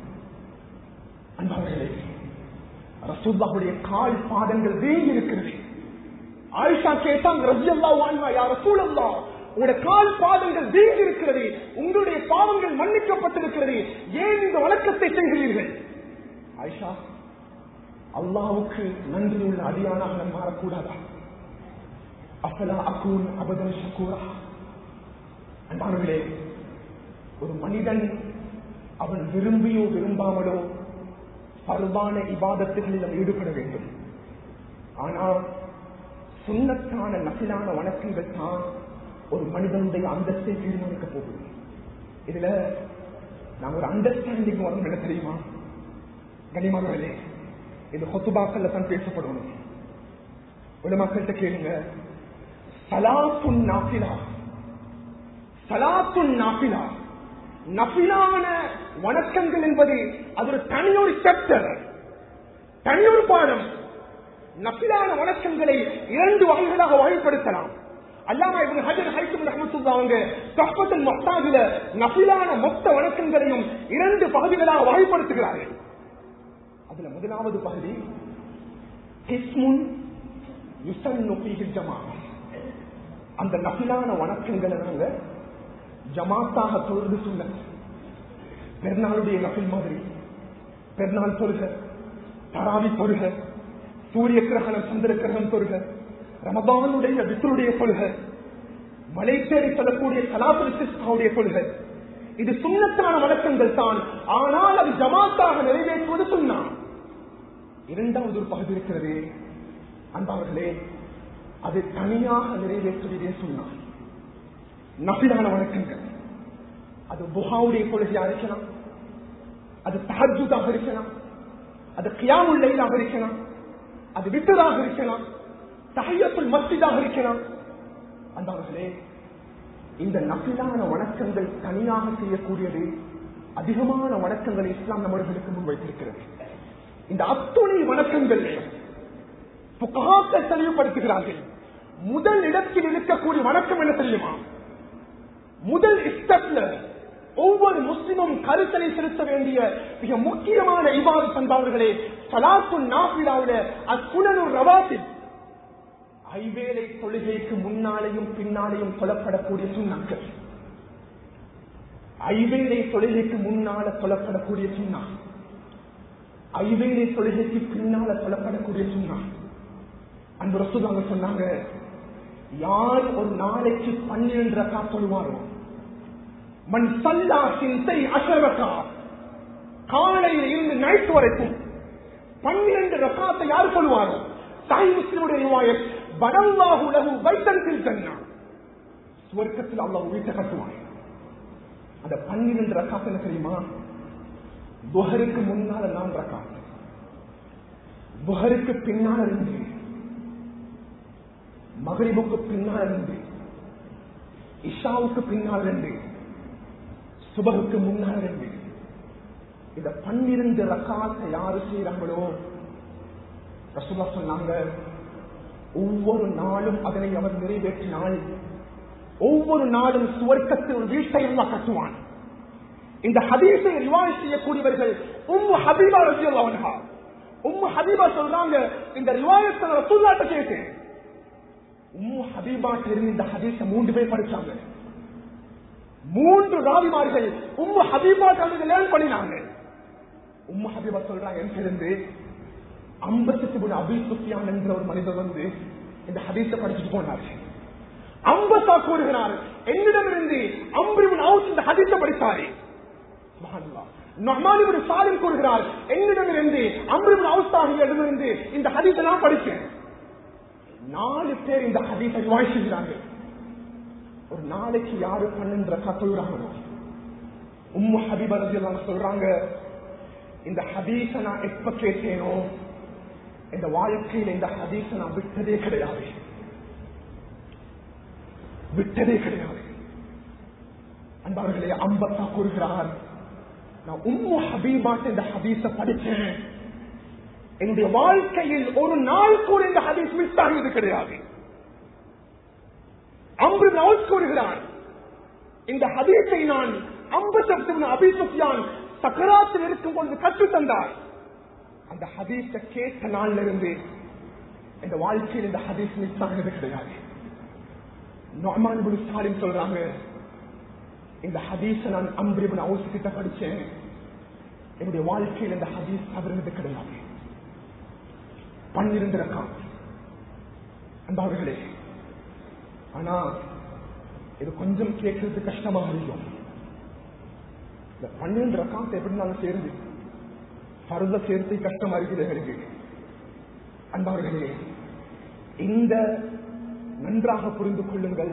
அன்பர்களே ரசூல்லாவுடைய கால் பாதங்கள் வீங்கி இருக்கிறது ஆயிஷா கேட்டாங்க ரஜியல்லா வாழ்வா யார் ரசூலல்லா உங்களுடைய கால் பாதங்கள் வீங்கி இருக்கிறது உங்களுடைய பாவங்கள் மன்னிக்கப்பட்டிருக்கிறது ஏன் இந்த வழக்கத்தை செய்கிறீர்கள் ஆயிஷா அல்லாவுக்கு நன்றி உள்ள அடியானாக நான் மாறக்கூடாதா அஃபலா அகூன் அபதன் ஷக்கூரா அன்பானவர்களே ஒரு மனிதன் அவன் விரும்பியோ விரும்பாமலோ பருவான இபாதத்துகளில் அவன் ஈடுபட வேண்டும் ஆனால் சுண்ணத்தான நசிலான வணக்கங்கள் தான் ஒரு மனிதனுடைய அந்தஸ்தை தீர்மானிக்க போகுது இதுல நான் ஒரு அண்டர்ஸ்டாண்டிங் வரணும் என்ன தெரியுமா கனிமானவர்களே இது ஹொத்துபாக்கல்ல தான் பேசப்படணும் உலமாக்கள்கிட்ட கேளுங்க சலாத்துன் நாபிலா சலாத்துன் நாபிலா நபிலான வணக்கங்கள் என்பது அது ஒரு தனியொரு சாப்டர் தனியொரு பாடம் நபிலான வணக்கங்களை இரண்டு வகைகளாக வகைப்படுத்தலாம் அல்லாமா இவங்க ஹஜர் ஹைக்கும் ரஹமத்துல்லா அவங்க தப்பத்தில் மொத்தாதுல நபிலான மொத்த வணக்கங்களையும் இரண்டு பகுதிகளாக வகைப்படுத்துகிறார்கள் அதுல முதலாவது பகுதி ஹிஸ்முன் யுசன்னு ஃபீஹில் ஜமா அந்த நபிலான வணக்கங்களை நாங்க ஜமாத்தாக தொழுது சொல்ல பெருநாளுடைய நபில் மாதிரி பெருநாள் தொழுக தராவி தொழுக சூரிய கிரகணம் சந்திர கிரகணம் தொழுக ரமபானுடைய வித்தருடைய கொள்க மலை தேடி சொல்லக்கூடிய கலாபரிசிஸ்டாவுடைய கொள்கை இது சுண்ணத்தான வழக்கங்கள் தான் ஆனால் அது ஜமாத்தாக நிறைவேற்றுவது சுண்ணா இரண்டாவது ஒரு பகுதி இருக்கிறது அன்பவர்களே அது தனியாக நிறைவேற்றுவதே சொன்னார் நபிலான வழக்கங்கள் அது புகாவுடைய கொள்கையா இருக்கலாம் அது தஹஜுதாக இருக்கலாம் அது கியாமுல்லையாக இருக்கலாம் அது விட்டதாக இருக்கலாம் தஹையத்துல் மஸ்ஜிதாக இருக்கலாம் அந்தவர்களே இந்த நபிலான வணக்கங்கள் தனியாக செய்யக்கூடியது அதிகமான வணக்கங்களை இஸ்லாம் நம்மர்களுக்கு முன்வைத்திருக்கிறது இந்த அத்துணை வணக்கங்கள் புகாக்கள் தெளிவுபடுத்துகிறார்கள் முதல் இடத்தில் இருக்கக்கூடிய வணக்கம் என்ன தெரியுமா முதல் ஸ்டெப்ல ஒவ்வொரு முஸ்லிமும் கருத்தனை செலுத்த வேண்டிய மிக முக்கியமான இவாது பண்பாளர்களே சலாத்து நாபிலாவில அக்குணனூர் ரவாத்தில் ஐவேளை தொழுகைக்கு முன்னாலேயும் பின்னாலேயும் சொல்லப்படக்கூடிய சுண்ணாக்கள் ஐவேளை தொழுகைக்கு முன்னால சொல்லப்படக்கூடிய சுண்ணா ஐவேளை தொழுகைக்கு பின்னால சொல்லப்படக்கூடிய சுண்ணா அன்பு ரசூதாங்க சொன்னாங்க யார் ஒரு நாளைக்கு பன்னிரண்டு ரக்கா தொழுவாரோ மண் சல்லா சிந்தை அசரக்கா காலையில் இருந்து நைட் வரைக்கும் பன்னிரண்டு ரக்காத்தை யார் சொல்லுவாரோ சாய் முஸ்லிமுடைய ரிவாயத் பனல்லாஹு லஹு வைத்தன்பில் ஜன்னா சுவர்க்கத்தில் அல்லாஹ் வீட்டை கட்டுவான் அந்த பன்னிரண்டு ரக்காத்து என்ன தெரியுமா புகருக்கு முன்னால நான் ரக்காத்து புகருக்கு பின்னால் இருந்து மகரிபுக்கு பின்னால் இருந்து இஷாவுக்கு பின்னால் இருந்து சுபகுக்கு முன்னால் இருந்து இந்த பன்னிரண்டு ரக்காத்தை யாரு செய்யறாங்களோ ரசுல்லா சொன்னாங்க ஒவ்வொரு நாளும் அதனை அவர் நிறைவேற்றினால் ஒவ்வொரு நாளும் சுவர்க்கத்தில் ஒரு வீட்டை எல்லாம் கட்டுவான் இந்த ஹதீஸை ரிவாய் செய்யக்கூடியவர்கள் உம்மு ஹபீபா ரசியல்லா உம்மு ஹபீபா சொல்றாங்க இந்த ரிவாயத்தை ரசூல்லாட்ட கேட்டேன் உம்மு ஹபீபாட்ட இருந்து இந்த ஹதீஸை மூன்று பேர் படிச்சாங்க மூன்று ராவிமார்கள் உம்மு ஹபீபா கலந்து லேர்ன் பண்ணினாங்க உம்மு ஹபீபா சொல்றாங்க எனக்கு இருந்து ஐம்பத்தி மூணு அபி சுஃபியான் என்ற ஒரு மனிதர் வந்து இந்த ஹதீஸை படிச்சுட்டு போனார் அம்பத்தா கூறுகிறார் என்னிடமிருந்து அம்பிரிவன் அவுஸ் இந்த ஹதீஸை படித்தாரே நொமானிபுரி சாலிம் கூறுகிறார் என்னிடமிருந்து அம்பிரிவன் அவுஸ் ஆகியிடமிருந்து இந்த ஹதீஸை நான் படித்தேன் நாலு பேர் இந்த ஹதீஸை வாய்ச்சுகிறாங்க ஒரு நாளைக்கு யாரு பன்னெண்டு ரக்கா சொல்றாங்களோ உம்மு ஹபீபா ரஜியல்லாஹு சொல்றாங்க இந்த ஹதீஸ நான் எப்ப கேட்டேனோ இந்த வாழ்க்கையில இந்த ஹதீஸ நான் விட்டதே கிடையாது விட்டதே கிடையாது அன்பார்களே அம்பத்தா கூறுகிறார் நான் உம்மு ஹபீபாட்டு இந்த ஹதீஸ படிச்சேன் என்னுடைய வாழ்க்கையில் ஒரு நாள் கூட இந்த ஹதீஸ் மிஸ் ஆகியது கிடையாது அம்பு நவுஸ் கூறுகிறான் இந்த ஹதீஸை நான் ஐம்பத்தி அபிசுஃபியான் சக்கராத்தில் இருக்கும் பொழுது கற்றுத் தந்தார் அந்த ஹதீஸ கேட்ட நாள்ல இருந்து இந்த வாழ்க்கையில் இந்த ஹதீஸ் மிஸ் ஆனது கிடையாது நொமான் குரு ஸ்டாலின் சொல்றாங்க இந்த ஹதீஸ நான் அம்பிரிபன் அவுஸ் கிட்ட படிச்சேன் என்னுடைய வாழ்க்கையில் இந்த ஹதீஸ் தவறுனது கிடையாது பன்னிரண்டு ரக்கம் அன்பார்களே ஆனா இது கொஞ்சம் கேட்கறது கஷ்டமா இருக்கும் இந்த பன்னிரண்டு ரக்காத்தை எப்படி நாங்க சேர்ந்து பருத சேர்த்து கஷ்டமா இருக்குது எங்களுக்கு அன்பார்களே இந்த நன்றாக புரிந்து கொள்ளுங்கள்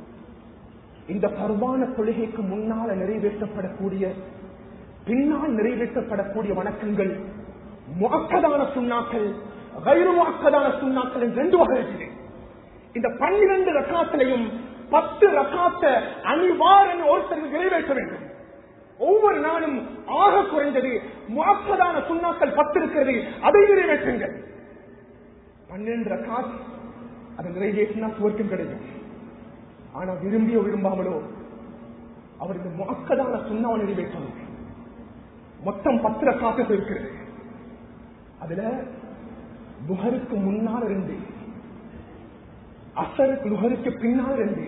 இந்த பருவான கொள்கைக்கு முன்னால நிறைவேற்றப்படக்கூடிய பின்னால் நிறைவேற்றப்படக்கூடிய வணக்கங்கள் முகக்கதான சுண்ணாக்கள் கைரு முகக்கதான சுண்ணாக்கள் என்று ரெண்டு வகை இருக்குது இந்த பன்னிரண்டு ரக்காத்திலையும் பத்து ரக்காத்த அணிவாரன் ஒருத்தர் நிறைவேற்ற வேண்டும் ஒவ்வொரு நாளும் ஆக குறைந்தது முகப்பதான சுண்ணாக்கள் பத்து இருக்கிறது அதை நிறைவேற்றுங்கள் பன்னிரண்டு ரக்காத் அதை நிறைவேற்றினா சுவர்க்கம் கிடைக்கும் ஆனா விரும்பியோ விரும்பாமலோ அவர் இந்த முகக்கதான சுண்ணாவை நிறைவேற்றணும் மொத்தம் பத்து ரக்காத்து இருக்கிறது அதுல புகருக்கு முன்னால் இருந்து அசருக்கு லுகருக்கு பின்னால் இருந்து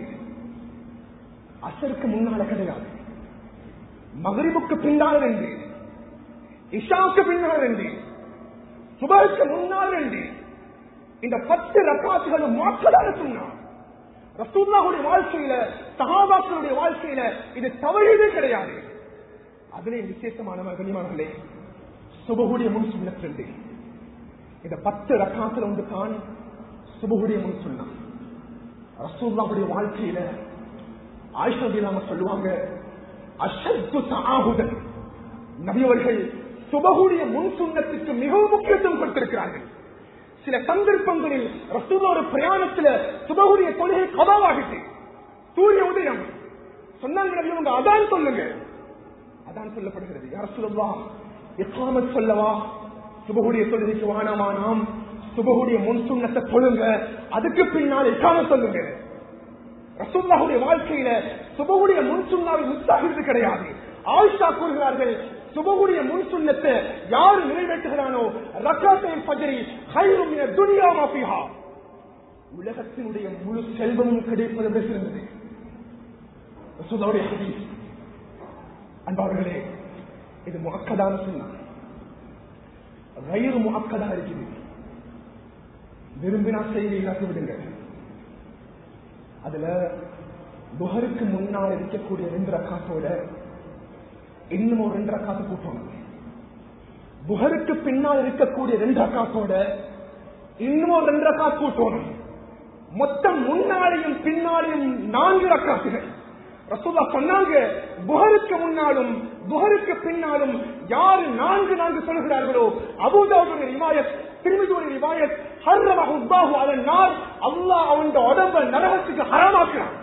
அசருக்கு முன்னால கிடையாது மகரிபுக்கு பின்னால் இருந்து இஷாவுக்கு பின்னால் இருந்து சுபருக்கு முன்னால் இருந்து இந்த பத்து ரக்காசுகளும் மாற்றதாக சொன்னார் ரசூல்லாவுடைய வாழ்க்கையில சகாபாக்களுடைய வாழ்க்கையில இது தவறே கிடையாது அதிலே விசேஷமான கனிமார்களே சுபகுடைய முன் சுண்ணத்திருந்து இந்த பத்து ரக்காத்துல ஒன்று தான் சுபகுடைய முன் சொன்னான் ரசூல்லாவுடைய வாழ்க்கையில ஆயிஷாம சொல்லுவாங்க அஷத்து சாகுதல் நபியவர்கள் சுபகுடைய முன் சுண்ணத்துக்கு மிகவும் முக்கியத்துவம் கொடுத்திருக்கிறார்கள் சில சந்தர்ப்பங்களில் ரசூலா ஒரு பிரயாணத்துல சுபகுடைய தொழுகை கதாவாகிட்டு சூரிய உதயம் சொன்னாங்க நபி உங்க அதான் சொல்லுங்க அதான் சொல்லப்படுகிறது யார் சொல்லவா எக்காமத் சொல்லவா சுபகுடைய தொழுகைக்கு வானாமா நாம் சுபகுடைய முன் சுண்ணத்தை தொழுங்க அதுக்கு பின்னால் எக்காம சொல்லுங்க ரசூல்லாவுடைய வாழ்க்கையில சுபகுடைய முன் சுண்ணாவை முத்தாகிறது கிடையாது ஆயிஷா கூறுகிறார்கள் சுபகுடைய முன் சுண்ணத்தை யாரு நிறைவேற்றுகிறானோ ரக்காத்தை பஜரி ஹைரும் துனியா மாபிஹா உலகத்தினுடைய முழு செல்வமும் கிடைப்பதை விட சிறந்தது ரசூல்லாவுடைய ஹதீஸ் அன்பார்களே இது முகக்கதான சொன்னா ரயிறு முகக்கதா இருக்குது விரும்பினா செய்தி இல்லாட்டி விடுங்க அதுல புகருக்கு முன்னால் இருக்கக்கூடிய ரெண்டு ரக்காத்தோட இன்னும் ஒரு ரெண்டு ரக்காத்து கூட்டணும் புகருக்கு பின்னால் இருக்கக்கூடிய ரெண்டு ரக்காத்தோட இன்னும் ஒரு ரெண்டு ரக்காத் கூட்டணும் மொத்தம் முன்னாலையும் பின்னாலையும் நான்கு ரக்காத்துகள் ரசூலா சொன்னாங்க புகருக்கு முன்னாலும் புகருக்கு பின்னாலும் யாரு நான்கு நான்கு சொல்கிறார்களோ அபூதாவுடைய ரிவாயத் திருமிதுடைய ரிவாயத் ஹர்ரமஹு அல்லாஹு அலன் நார் அல்லாஹ் அவன் உடம்ப நரகத்துக்கு ஹராமாக்குறான்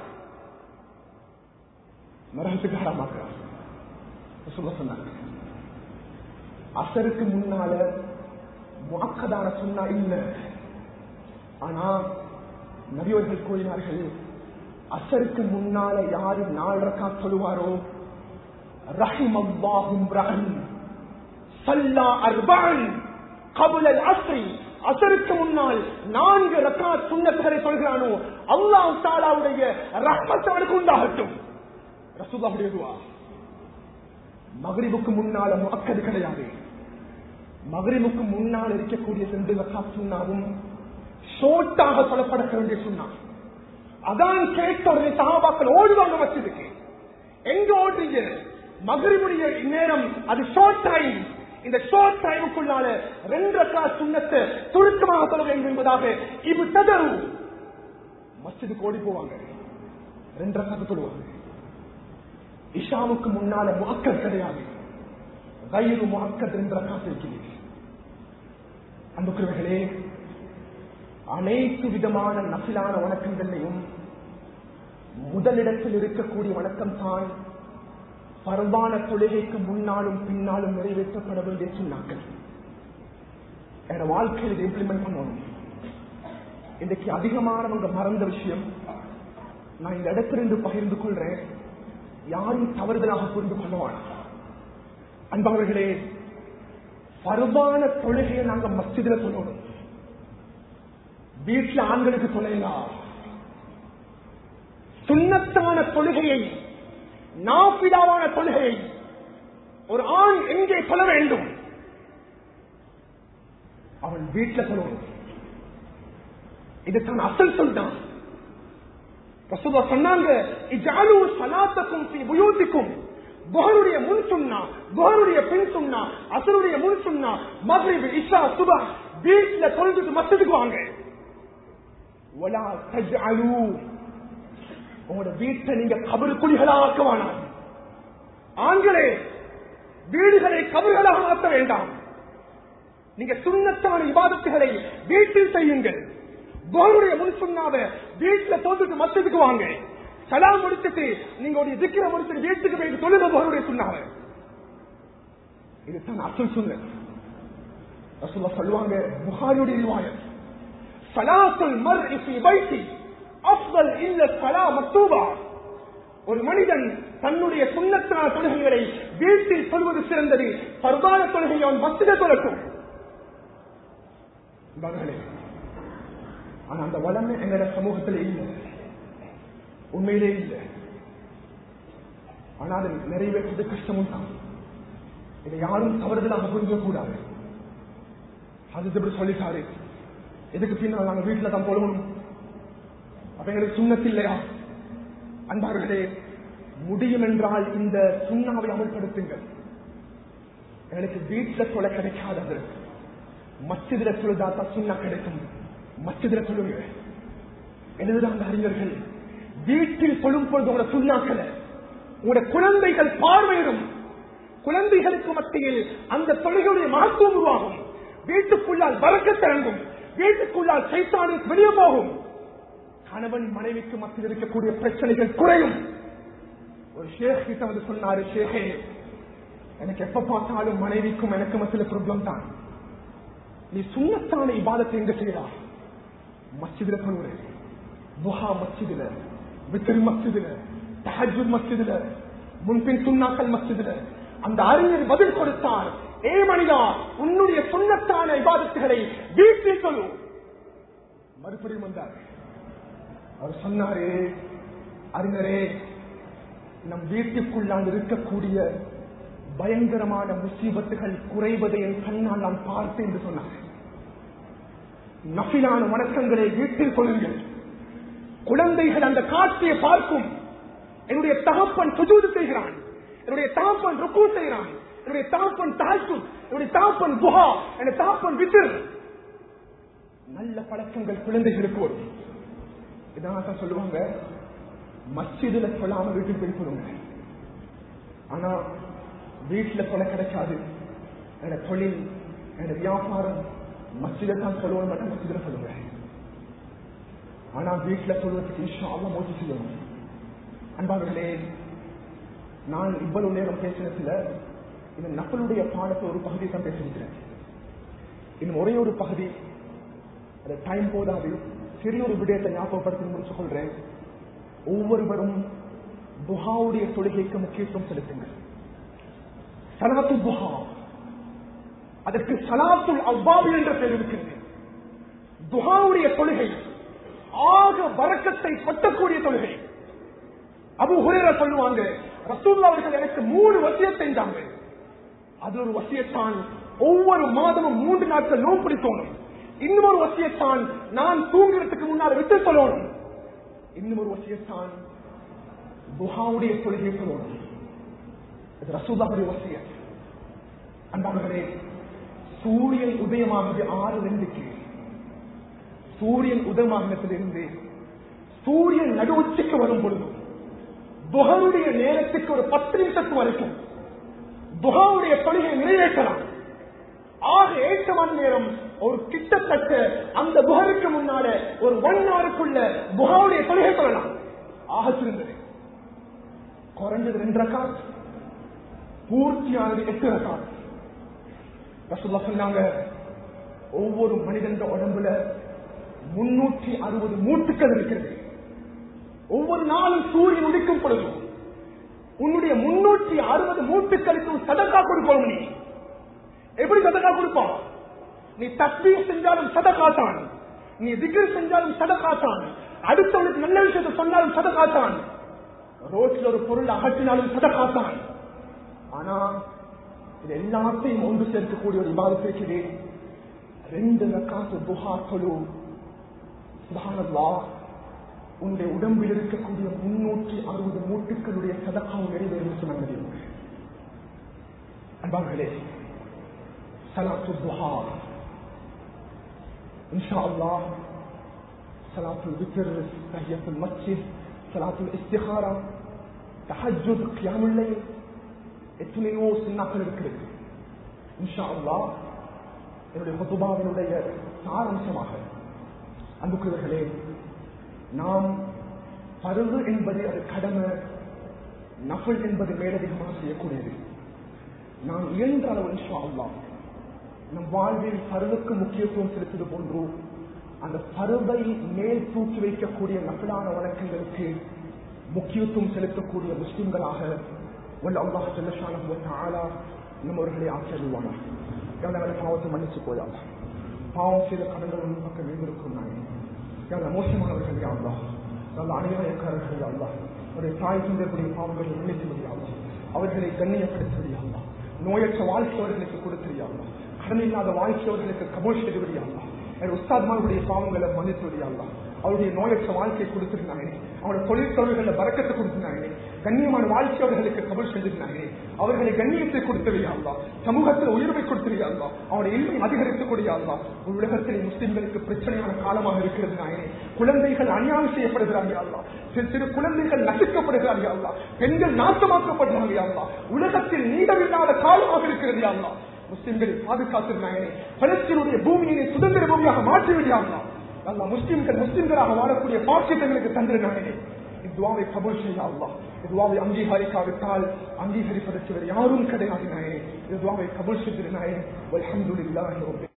நரகத்துக்கு ஹராமாக்குறான் ரசூலா சொன்னாங்க அசருக்கு முன்னால முக்கதான சொன்னா இல்ல ஆனா நபியவர்கள் கூறினார்கள் அசருக்கு முன்னால யாரு நாலு ரக்கா சொல்லுவாரோ ரஹிம் அல்லாஹும் ரஹன் சல்லா அர்பான் கபுலல் அஸ்ரி அசருக்கு முன்னால் நான்கு ரக்கா சுண்ணத்துகளை சொல்கிறானோ அல்லாஹ் தாலாவுடைய ரஹ்மத் அவனுக்கு உண்டாகட்டும் ரசூலாவுடைய துவா மகரிபுக்கு முன்னால முக்கது கிடையாது மகரிபுக்கு முன்னால் இருக்கக்கூடிய ரெண்டு ரக்கா சுண்ணாவும் ஷோட்டாக சொல்லப்பட வேண்டிய சொன்னான் அதான் கேட்ட உடனே சகாபாக்கள் ஓடுவாங்க வச்சதுக்கு எங்க ஓடுறீங்க மகரிபுடைய நேரம் அது ஷார்ட் டைம் இந்த ஷார்ட் டைமுக்குள்ளால ரெண்டு ரக்கா சுண்ணத்தை சுருக்கமாக சொல்ல வேண்டும் என்பதாக இது ததரு மஸ்ஜிதுக்கு ஓடி போவாங்க ரெண்டு ரக்காத்து சொல்லுவாங்க இஷாவுக்கு முன்னால முகக்கத் கிடையாது வயிறு முகக்கத் ரெண்டு ரக்காத்து இருக்கிறீர்கள் அன்புக்குரியவர்களே அனைத்து விதமான நசிலான வணக்கங்களையும் முதலிடத்தில் இருக்கக்கூடிய வணக்கம் தான் பரவான தொழுகைக்கு முன்னாலும் பின்னாலும் நிறைவேற்றப்பட வேண்டிய சொன்னாக்கள் என வாழ்க்கையில் இதை இம்ப்ளிமெண்ட் பண்ணணும் இன்றைக்கு அதிகமானவங்க மறந்த விஷயம் நான் இந்த இடத்திலிருந்து பகிர்ந்து கொள்றேன் யாரும் தவறுதலாக புரிந்து கொள்ளுவான் அன்பவர்களே பருவான தொழுகையை நாங்க மஸ்ஜிதில் சொல்லணும் வீட்டுல ஆண்களுக்கு தொலைலாம் சுண்ணத்தான தொழுகையை நாப்பிடாவான தொழுகையை ஒரு ஆண் எங்கே சொல்ல வேண்டும் அவன் வீட்டில் சொல்லணும் இதுதான் அசல் சொல்தான் ரசூலா சொன்னாங்க இஜாலு சலாத்தக்கும் ஃபீ புயூத்திக்கும் புகருடைய முன் சுண்ணா புகருடைய பின் சுண்ணா அசருடைய முன் சுண்ணா மக்ரிப் இஷா சுபா வீட்டுல தொழுதுட்டு மத்ததுக்கு வாங்க ஒலா தஜ்அலு உங்களோட வீட்டை நீங்க கபரு குழிகளாக்க வேணாம் ஆண்களே வீடுகளை கபர்களாக மாற்ற வேண்டாம் நீங்க சுண்ணத்தான இபாதத்துகளை வீட்டில் செய்யுங்கள் போருடைய முன் சொன்னாத வீட்டுல தோத்துட்டு மத்ததுக்கு வாங்க சலாம் முடிச்சுட்டு நீங்க ஒரு திக்கிற முடிச்சுட்டு வீட்டுக்கு போய் தொழுத போருடைய சொன்னாங்க இதுதான் அசல் சொன்ன ரசூல்லா சொல்லுவாங்க புகாரியுடைய ரிவாயத் சலாத்துல் மர்இ ஃபீ பைத்தி அஃதல் இல்ல ஸலா மக்தூபா ஒரு மனிதன் தன்னுடைய சுண்ணத்தான தொழுகைகளை வீட்டில் சொல்வது சிறந்தது பர்வான தொழுகையை அவன் மத்திய சொல்லட்டும் மகளே ஆனா அந்த வளமை எங்களோட சமூகத்தில் இல்லை உண்மையிலே இல்லை ஆனா அதை நிறைவேற்றது கஷ்டமும் தான் இதை யாரும் தவறுதலாக புரிஞ்ச கூடாது அது இப்படி சொல்லிட்டாரு எதுக்கு பின்னால் நாங்க வீட்டுல தான் போடணும் அப்ப எங்களுக்கு சுண்ணத்து இல்லையா அன்பார்களே முடியும் என்றால் இந்த சுண்ணாவை அமல்படுத்துங்கள் எனக்கு வீட்டுல சொல்ல கிடைக்காதது மச்சிதில சொல்லுதா சுண்ணா கிடைக்கும் மச்சிதில சொல்லுங்க எழுதுறாங்க அறிஞர்கள் வீட்டில் சொல்லும் பொழுது உங்களோட சுண்ணாக்களை உங்களோட குழந்தைகள் பார்வையிடும் குழந்தைகளுக்கு மத்தியில் அந்த தொழிலுடைய மகத்துவம் உருவாகும் வீட்டுக்குள்ளால் வரக்க திறங்கும் வீட்டுக்குள்ளால் சைத்தானு வெளியே போகும் கணவன் மனைவிக்கு மத்தியில் இருக்கக்கூடிய பிரச்சனைகள் குறையும் ஒரு ஷேக் கிட்ட வந்து சொன்னாரு ஷேகே எனக்கு எப்ப பார்த்தாலும் மனைவிக்கும் எனக்கு மத்தியில் ப்ராப்ளம் தான் நீ சுண்ணத்தான இபாதத்தை எங்க செய்யறா மஸ்ஜிதுல சொல்லுறேன் புஹா மஸ்ஜிதுல வித்திரி மஸ்ஜிதுல தஹஜு மஸ்ஜிதுல முன்பின் சுண்ணாக்கள் மஸ்ஜிதுல அந்த அறிஞர் பதில் கொடுத்தார் ஏ மனிதா உன்னுடைய சுண்ணத்தான இபாதத்துகளை வீட்டில் சொல்லு மறுபடியும் வந்தார் அவர் சொன்னாரு அறிஞரே நம் வீட்டுக்குள்ளால் இருக்கக்கூடிய பயங்கரமான முசீபத்துகள் குறைவதை என் கண்ணால் நான் பார்த்தேன் என்று சொன்னார் நபிலான வணக்கங்களை வீட்டில் கொள்ளுங்கள் குழந்தைகள் அந்த காட்சியை பார்க்கும் என்னுடைய தகப்பன் சுஜூது செய்கிறான் என்னுடைய தகப்பன் ருக்கு செய்கிறான் என்னுடைய தகப்பன் தாழ்த்து என்னுடைய தகப்பன் குஹா என்னுடைய தகப்பன் வித்திர் நல்ல பழக்கங்கள் குழந்தைகளுக்கு வரும் இதான் தான் சொல்லுவாங்க மஸ்ஜிதுல சொல்லாம வீட்டுக்கு போய் சொல்லுங்க ஆனா வீட்டுல சொல்ல கிடைக்காது என்னோட தொழில் என்னோட வியாபாரம் மஸ்ஜித தான் சொல்லுவோம் மட்டும் மஸ்ஜிதுல சொல்லுங்க ஆனா வீட்டுல சொல்வதற்கு இன்ஷா அல்லா முயற்சி செய்யணும் அன்பார்களே நான் இவ்வளவு நேரம் பேசினதுல இந்த நப்பலுடைய பாடத்தை ஒரு பகுதி தான் பேசியிருக்கிறேன் இன்னும் ஒரே ஒரு பகுதி அந்த டைம் போதாது சிறிய ஒரு விடயத்தை ஞாபகப்படுத்தி முடிச்சு கொள்றேன் ஒவ்வொருவரும் துஹாவுடைய தொழுகைக்கு முக்கியத்துவம் செலுத்துங்கள் சலாத்து துஹா அதற்கு சலாத்துல் அவ்வாபி என்ற பெயர் இருக்கிறது துஹாவுடைய தொழுகை ஆக வரக்கத்தை கொட்டக்கூடிய தொழுகை அபு ஹுரேரா சொல்லுவாங்க ரசூல்லா அவர்கள் எனக்கு மூணு வசியம் செஞ்சாங்க அது ஒரு வசியத்தான் ஒவ்வொரு மாதமும் மூன்று நாட்கள் நோம்பு பிடிக்கணும் இன்னும் ஒரு வசியத்தான் நான் தூங்குறதுக்கு முன்னால் விட்டு சொல்லணும் இன்னும் ஒரு வசியத்தான் துஹாவுடைய கொள்கை சொல்லணும் இது ரசூல்லாவுடைய வசியம் அன்பானவர்களே சூரியன் உதயமானது ஆறு ரெண்டுக்கு சூரியன் உதயமாகினத்திலிருந்து சூரியன் நடு உச்சிக்கு வரும் பொழுது புகருடைய நேரத்துக்கு ஒரு பத்து நிமிஷத்து வரைக்கும் புகாவுடைய தொழிலை நிறைவேற்றலாம் ஆக எட்டு மணி நேரம் ஒரு கிட்டத்தட்ட அந்த புகருக்கு முன்னால ஒரு ஒன் ஹவருக்குள்ள புகாவுடைய தொழிலை சொல்லலாம் ஆக சிறந்தது குறைஞ்சது ரெண்டு ரக்காத் பூர்த்தியானது எட்டு ரக்காத் ரசுல்லா சொன்னாங்க ஒவ்வொரு மனிதன் உடம்புல முன்னூற்றி அறுபது மூட்டுக்கள் இருக்கிறது ஒவ்வொரு நாளும் சூரியன் உதிக்கும் பொழுது உன்னுடைய முன்னூற்றி அறுபது மூட்டுக்களுக்கு சதக்கா கொடுப்போம் நீ எப்படி சதக்கா கொடுப்பான் நீ தப்பி செஞ்சாலும் சதக்கா தான் நீ திகர் செஞ்சாலும் சதக்கா தான் அடுத்தவனுக்கு நல்ல விஷயத்தை சொன்னாலும் சதக்கா தான் ரோட்ல ஒரு பொருள் அகற்றினாலும் சதக்கா தான் ஆனா இது எல்லாத்தையும் ஒன்று சேர்க்கக்கூடிய ஒரு விவாதம் இருக்கிறது ரெண்டு ரக்காத்து புகா தொழு சுபானல்லா உன்னுடைய உடம்பில் இருக்கக்கூடிய முன்னூற்றி அறுபது மூட்டுக்களுடைய சதக்காவும் நிறைவேறும் சொன்னாங்க அன்பார்களே சலாத்து துஹா இன்ஷா அல்லாஹ் சலாத்து வித்திர் தஹியத்துல் மஸ்ஜித் சலாத்துல் இஸ்திகாரா தஹஜ்ஜுத் கியாமுல் லைல் எத்தனையோ சின்னாக்கள் இருக்கிறது இன்ஷா அல்லாஹ் என்னுடைய ஹுதுபாவினுடைய சாரம்சமாக அன்புக்குரியவர்களே நாம் பருவு என்பது அது கடமை நஃபல் என்பது மேலதிகமாக செய்யக்கூடியது நாம் இயன்ற அளவு இன்ஷா அல்லாஹ் நம் வாழ்வில் பருவுக்கு முக்கியத்துவம் செலுத்துவது போன்று அந்த பருவை மேல் தூக்கி வைக்கக்கூடிய நஃபலான வணக்கங்களுக்கு முக்கியத்துவம் செலுத்தக்கூடிய முஸ்லிம்களாக வல்ல அல்லாஹ் ஜல்லஷானஹு தஆலா நம்மவர்களை ஆக்கியருவானா எவ்வளவு பாவத்தை மன்னிச்சு போயால் பாவம் செய்த கடன்கள் உன் பக்கம் மீந்திருக்கும் நான் எவ்வளவு மோசமானவர்கள் யாழ்லா நல்ல அநியாயக்காரர்கள் யாழ்லா ஒரு தாய் தந்தக்கூடிய பாவங்களை மன்னித்து முடியாது அவர்களை கண்ணியப்படுத்துவதியாங்களா நோயற்ற வாழ்க்கை அவர்களுக்கு கொடுத்துறியாங்களா கடன் இல்லாத வாழ்க்கை அவர்களுக்கு கபோல் செய்துவிடியாங்களா என் உஸ்தாத்மாவுடைய பாவங்களை மன்னித்துவிடியாங்களா அவருடைய நோயற்ற வாழ்க்கையை கொடுத்திருந்தாங்க அவருடைய தொழிற்சொல்களை பறக்கத்தை கொடுத்திருந்தாங்க கண்ணியமான வாழ்க்கை அவர்களுக்கு கபல் செஞ்சிருந்தாங்க அவர்களை கண்ணியத்தை கொடுத்திருக்காங்களா சமூகத்தில் உயர்வை கொடுத்திருக்காங்களா அவருடைய இல்மை அதிகரித்துக் கொடியாங்களா உலகத்தில் முஸ்லிம்களுக்கு பிரச்சனையான காலமாக இருக்கிறது நாயனே குழந்தைகள் அநியாயம் செய்யப்படுகிறார்கள் அல்லா சிறு சிறு குழந்தைகள் நசுக்கப்படுகிறார்கள் அல்லா பெண்கள் நாசமாக்கப்படுகிறார்கள் அல்லா உலகத்தில் நீடமில்லாத காலமாக இருக்கிறது அல்லா முஸ்லிம்களை பாதுகாத்திருந்தாங்க பலஸ்தீனுடைய பூமியை சுதந்திர பூமியாக மாற்றி விடியாங்களா அல்லா முஸ்லிம்கள் முஸ்லிம்களாக வாழக்கூடிய பாக்கியங்களுக்கு தந்திருந்தாங்க இத்துவாவை கபூல் செய்ய அல்லா இதுவாவை அங்கீகரிக்காவிட்டால் அங்கீகரிப்பதற்கு வேறு யாரும் கிடையாது நாயனே இதுவாவை கபூல் செய்திருந்தாயே அல்ஹம்துலில்லாஹி ரப்பில்